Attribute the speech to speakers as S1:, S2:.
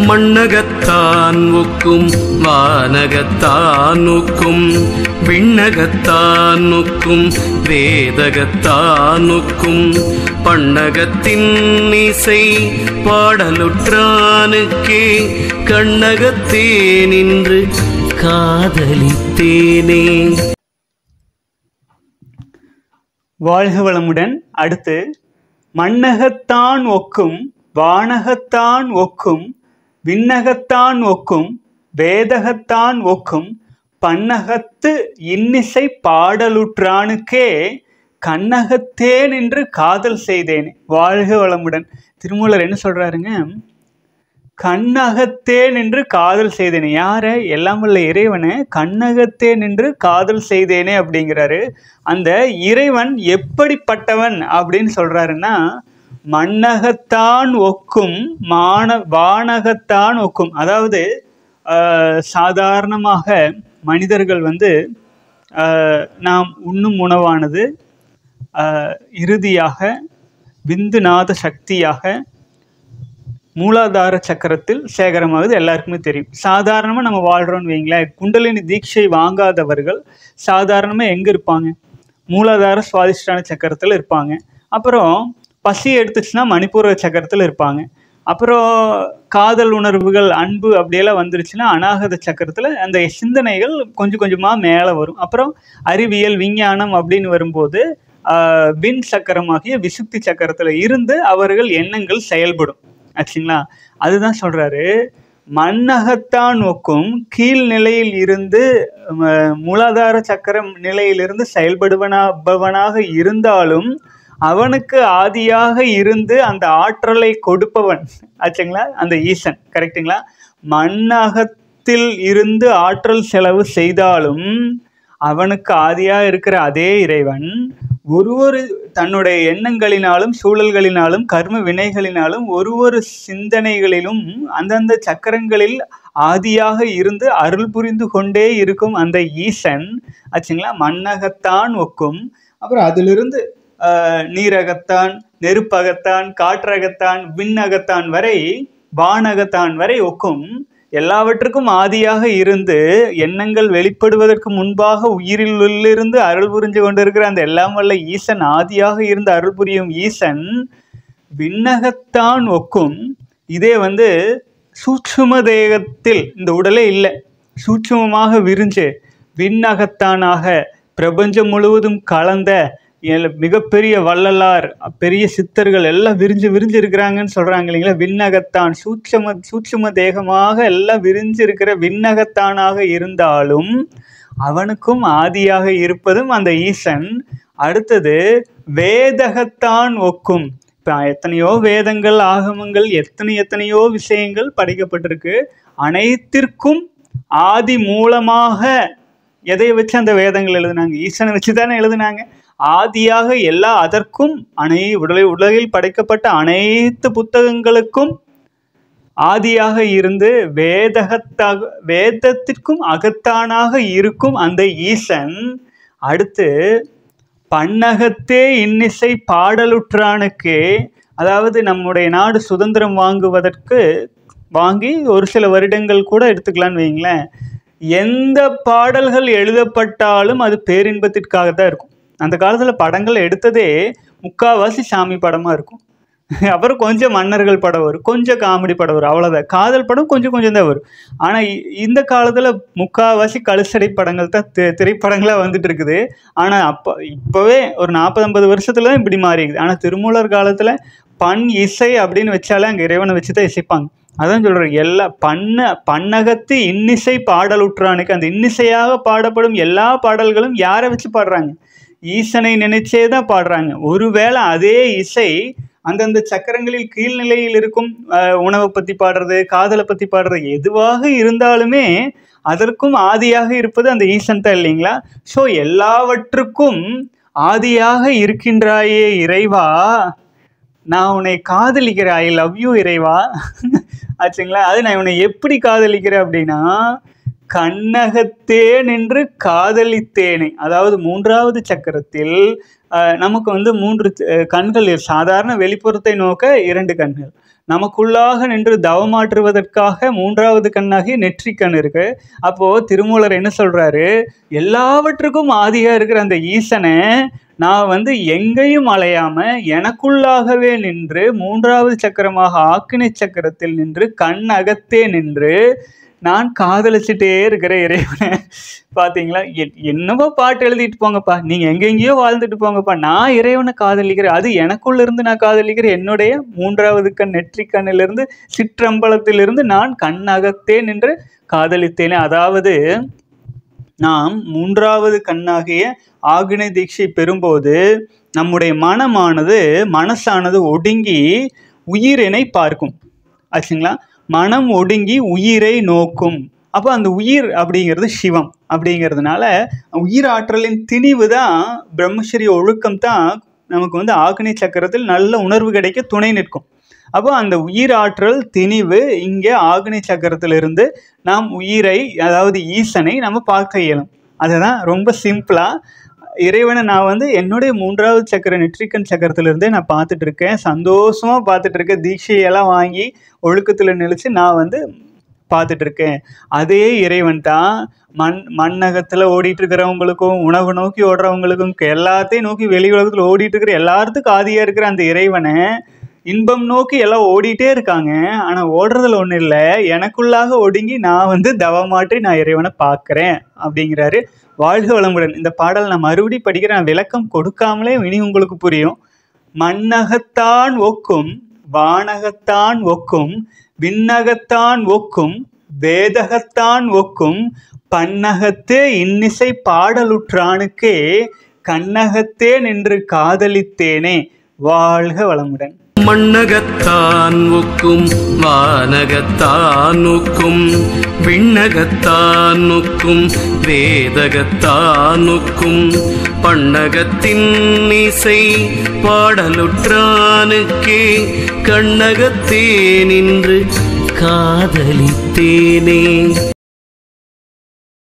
S1: மண்ணகத்தான் ஒக்கும் வானகத்தான் ஒக்கும் விண்ணகத்தான் ஒக்கும் வேதகத்தான் ஒக்கும் பண்ணகத்தின் இசை பாடலுற்றானுக்கே கண்ணகத்தே நின்று காதலித்தேனே
S2: வாழ்க வளமுடன் அடுத்து மண்ணகத்தான் ஒக்கும் வானகத்தான் ஒக்கும் விண்ணகத்தான் ஒக்கும் வேதகத்தான் ஒக்கும் பன்னகத்து இன்னிசை பாடலுற்றானுக்கே கண்ணகத்தே நின்று காதல் செய்தேன் வாழ்க வளமுடன் திருமூலர் என்ன சொல்றாருங்க கண்ணகத்தே நின்று காதல் செய்தேனே யார எல்லாம் வல்ல இறைவனை கண்ணகத்தே நின்று காதல் செய்தேனே அப்படிங்கிறாரு அந்த இறைவன் எப்படிப்பட்டவன் அப்படின்னு சொல்றாருன்னா மண்ணகத்தான் ஒக்கும் மான வானகத்தான் ஒக்கும் அதாவது ஆஹ், சாதாரணமாக மனிதர்கள் வந்து ஆஹ், நாம் உண்ணும் உணவானது ஆஹ், இறுதியாக விந்துநாத சக்தியாக மூலாதார சக்கரத்தில் சேகரமாகுது எல்லாருக்குமே தெரியும் சாதாரணமாக நம்ம வாழ்கிறோம்னு வைங்களேன் குண்டலினி தீட்சை வாங்காதவர்கள் சாதாரணமாக எங்கே இருப்பாங்க மூலாதார சுவாதிஷ்டான சக்கரத்தில் இருப்பாங்க அப்புறம் பசி எடுத்துச்சுன்னா மணிப்பூர சக்கரத்தில் இருப்பாங்க அப்புறம் காதல் உணர்வுகள் அன்பு அப்படியெல்லாம் வந்துருச்சுன்னா அநாகத சக்கரத்தில் அந்த சிந்தனைகள் கொஞ்சம் கொஞ்சமாக மேலே வரும் அப்புறம் அறிவியல் விஞ்ஞானம் அப்படின்னு வரும்போது ஆஹ், விண் சக்கரமாகிய விசுக்தி சக்கரத்தில் இருந்து அவர்கள் எண்ணங்கள் செயல்படும் ஆச்சுங்களா அதுதான் சொல்றாரு மண்ணகத்தான் நோக்கும் கீழ் நிலையில் இருந்து ம, மூலாதார சக்கரம் நிலையிலிருந்து செயல்படுவனாக இருந்தாலும் அவனுக்கு ஆதியாக இருந்து அந்த ஆற்றலை கொடுப்பவன் ஆச்சுங்களா அந்த ஈசன் கரெக்ட்டுங்களா மண்ணகத்தில் இருந்து ஆற்றல் செலவு செய்தாலும் அவனுக்கு ஆதியாக இருக்கிற அதே இறைவன் ஒரு ஒரு தன்னுடைய எண்ணங்களினாலும் சூழல்களினாலும் கர்ம வினைகளினாலும் ஒரு ஒரு சிந்தனைகளிலும் அந்தந்த சக்கரங்களில் ஆதியாக இருந்து அருள் புரிந்து கொண்டே இருக்கும் அந்த ஈசன் ஆச்சுங்களா மண்ணகத்தான் ஒக்கும் அப்புறம் அதிலிருந்து ஆஹ், நீரகத்தான் நெருப்பகத்தான் காற்றகத்தான் விண்ணகத்தான் வரை வானகத்தான் வரை ஒக்கும் எல்லாவற்றுக்கும் ஆதியாக இருந்து எண்ணங்கள் வெளிப்படுவதற்கு முன்பாக உயிரில் உள்ளிருந்து அருள் புரிஞ்சு கொண்டிருக்கிற அந்த எல்லாம் வல்ல ஈசன் ஆதியாக இருந்து அருள் புரியும் ஈசன் விண்ணகத்தான் ஒக்கும் இதே வந்து சூட்சும தேகத்தில் இந்த உடலே இல்லை சூட்சுமமாக விரிஞ்சு விண்ணகத்தானாக பிரபஞ்சம் முழுவதும் கலந்த எல்- மிகப்பெரிய வள்ளலார் பெரிய சித்தர்கள் எல்லாம் விரிஞ்சு விரிஞ்சு இருக்கிறாங்கன்னு சொல்றாங்க இல்லைங்களா விண்ணகத்தான் சூட்சம சூட்சும தேகமாக எல்லாம் விரிஞ்சு இருக்கிற விண்ணகத்தானாக இருந்தாலும் அவனுக்கும் ஆதியாக இருப்பதும் அந்த ஈசன் அடுத்தது வேதகத்தான் ஒக்கும் இப்போ எத்தனையோ வேதங்கள் ஆகமங்கள் எத்தனை எத்தனையோ விஷயங்கள் படைக்கப்பட்டிருக்கு அனைத்திற்கும் ஆதி மூலமாக எதை வச்சு அந்த வேதங்கள் எழுதுனாங்க ஈசனை வச்சு தானே எழுதுனாங்க ஆதியாக எல்லா அதற்கும் அனை உடலை உலகில் படைக்கப்பட்ட அனைத்து புத்தகங்களுக்கும் ஆதியாக இருந்து வேதகத்தாக வேதத்திற்கும் அகத்தானாக இருக்கும் அந்த ஈசன் அடுத்து பன்னகத்தே இன்னிசை பாடலுற்றானுக்கே அதாவது நம்முடைய நாடு சுதந்திரம் வாங்குவதற்கு வாங்கி ஒரு சில வருடங்கள் கூட எடுத்துக்கலான்னு வைங்களேன் எந்த பாடல்கள் எழுதப்பட்டாலும் அது பேரின்பத்திற்காக தான் இருக்கும் அந்த காலத்தில் படங்கள் எடுத்ததே முக்காவாசி சாமி படமாக இருக்கும் அப்புறம் கொஞ்சம் மன்னர்கள் படம் வரும் கொஞ்சம் காமெடி படம் வரும் அவ்வளோதான் காதல் படம் கொஞ்சம் கொஞ்சம் தான் வரும் ஆனால் இந்த காலத்தில் முக்காவாசி கழுசடை படங்கள் தான் தி திரைப்படங்களாக வந்துட்டு இருக்குது ஆனால் அப்போ இப்போவே ஒரு நாற்பது ஐம்பது வருஷத்துல தான் இப்படி மாறிக்குது ஆனால் திருமூலர் காலத்தில் பண் இசை அப்படின்னு வச்சாலே அங்கே இறைவனை வச்சு தான் இசைப்பாங்க அதான் சொல்கிறேன் எல்லா பண்ண பன்னகத்து இன்னிசை பாடலுற்றானுக்கு அந்த இன்னிசையாக பாடப்படும் எல்லா பாடல்களும் யாரை வச்சு பாடுறாங்க ஈசனை நினைச்சே தான் பாடுறாங்க ஒருவேளை அதே இசை அந்தந்த சக்கரங்களில் கீழ்நிலையில் இருக்கும் அஹ், உணவை பற்றி பாடுறது காதலை பற்றி பாடுறது எதுவாக இருந்தாலுமே அதற்கும் ஆதியாக இருப்பது அந்த ஈசன் தான் இல்லைங்களா ஸோ எல்லாவற்றுக்கும் ஆதியாக இருக்கின்றாயே இறைவா நான் உன்னை காதலிக்கிறேன் ஐ லவ் யூ இறைவா ஆச்சுங்களா அது நான் உன்னை எப்படி காதலிக்கிறேன் அப்படின்னா கண்ணகத்தே நின்று காதலித்தேனே அதாவது மூன்றாவது சக்கரத்தில் அஹ், நமக்கு வந்து மூன்று அஹ், கண்கள் இரு- சாதாரண வெளிப்புறத்தை நோக்க இரண்டு கண்கள் நமக்குள்ளாக நின்று தவமாற்றுவதற்காக மூன்றாவது கண்ணாகிய நெற்றிக்கண் இருக்கு அப்போ திருமூலர் என்ன சொல்றாரு எல்லாவற்றுக்கும் ஆதியா இருக்கிற அந்த ஈசனை நான் வந்து எங்கேயும் அலையாம எனக்குள்ளாகவே நின்று மூன்றாவது சக்கரமாக ஆக்கினை சக்கரத்தில் நின்று கண் அகத்தே நின்று நான் காதலிச்சுட்டே இருக்கிற இறைவனை பார்த்தீங்களா எ- என்னவோ பாட்டு எழுதிட்டு போங்கப்பா நீங்கள் எங்கெங்கேயோ வாழ்ந்துட்டு போங்கப்பா நான் இறைவனை காதலிக்கிறேன் அது எனக்குள்ள இருந்து நான் காதலிக்கிறேன் என்னுடைய மூன்றாவது கண் நெற்றிக் கண்ணிலிருந்து சிற்றம்பலத்திலிருந்து நான் கண் அகத்தே நின்று காதலித்தேனே அதாவது நாம் மூன்றாவது கண்ணாகிய ஆக்னை தீட்சை பெறும்போது நம்முடைய மனமானது மனசானது ஒடுங்கி உயிரினை பார்க்கும் ஆச்சுங்களா மனம் ஒடுங்கி உயிரை நோக்கும் அப்போ அந்த உயிர் அப்படிங்கிறது சிவம் அப்படிங்கிறதுனால உயிர் ஆற்றலின் திணிவு தான் பிரம்மச்சரிய ஒழுக்கம் தான் நமக்கு வந்து ஆக்னி சக்கரத்தில் நல்ல உணர்வு கிடைக்க துணை நிற்கும் அப்போ அந்த உயிர் ஆற்றல் திணிவு இங்கே ஆக்னி சக்கரத்திலிருந்து நாம் உயிரை அதாவது ஈசனை நம்ம பார்க்க இயலும் அதுதான் ரொம்ப சிம்பிளாக இறைவனை நான் வந்து என்னுடைய மூன்றாவது சக்கர நெற்றிக்கண் சக்கரத்திலிருந்தே நான் பார்த்துட்டு இருக்கேன் சந்தோஷமாக பார்த்துட்டு இருக்கேன் தீட்சையெல்லாம் வாங்கி ஒழுக்கத்தில் நிலைச்சு நான் வந்து பார்த்துட்டு இருக்கேன் அதே இறைவன் தான் மண் மண்ணகத்தில் ஓடிட்டு இருக்கிறவங்களுக்கும் உணவு நோக்கி ஓடுறவங்களுக்கும் எல்லாத்தையும் நோக்கி வெளி உலகத்தில் ஓடிட்டு இருக்கிற எல்லாத்துக்கும் ஆதியாக இருக்கிற அந்த இறைவனை இன்பம் நோக்கி எல்லாம் ஓடிட்டே இருக்காங்க ஆனால் ஓடுறதுல ஒன்றும் இல்லை எனக்குள்ளாக ஒடுங்கி நான் வந்து தவமாற்றி நான் இறைவனை பார்க்குறேன் அப்படிங்கிறாரு வாழ்க வளமுடன் இந்த பாடல் நான் மறுபடி படிக்கிறேன் நான் விளக்கம் கொடுக்காமலே இனி உங்களுக்கு புரியும் மண்ணகத்தான் ஒக்கும் வானகத்தான் ஒக்கும் விண்ணகத்தான் ஒக்கும் வேதகத்தான் ஒக்கும் பன்னகத்தே இன்னிசை பாடலுற்றானுக்கே கண்ணகத்தே நின்று காதலித்தேனே வாழ்க வளமுடன்
S1: மண்ணகத்தான் ஒக்கும் வானகத்தான் ஒக்கும் விண்ணகத்தான் ஒக்கும் வேதகத்தான் ஒக்கும் பண்ணகத்தின் இசை பாடலுற்றானுக்கே கண்ணகத்தே நின்று காதலித்தேனே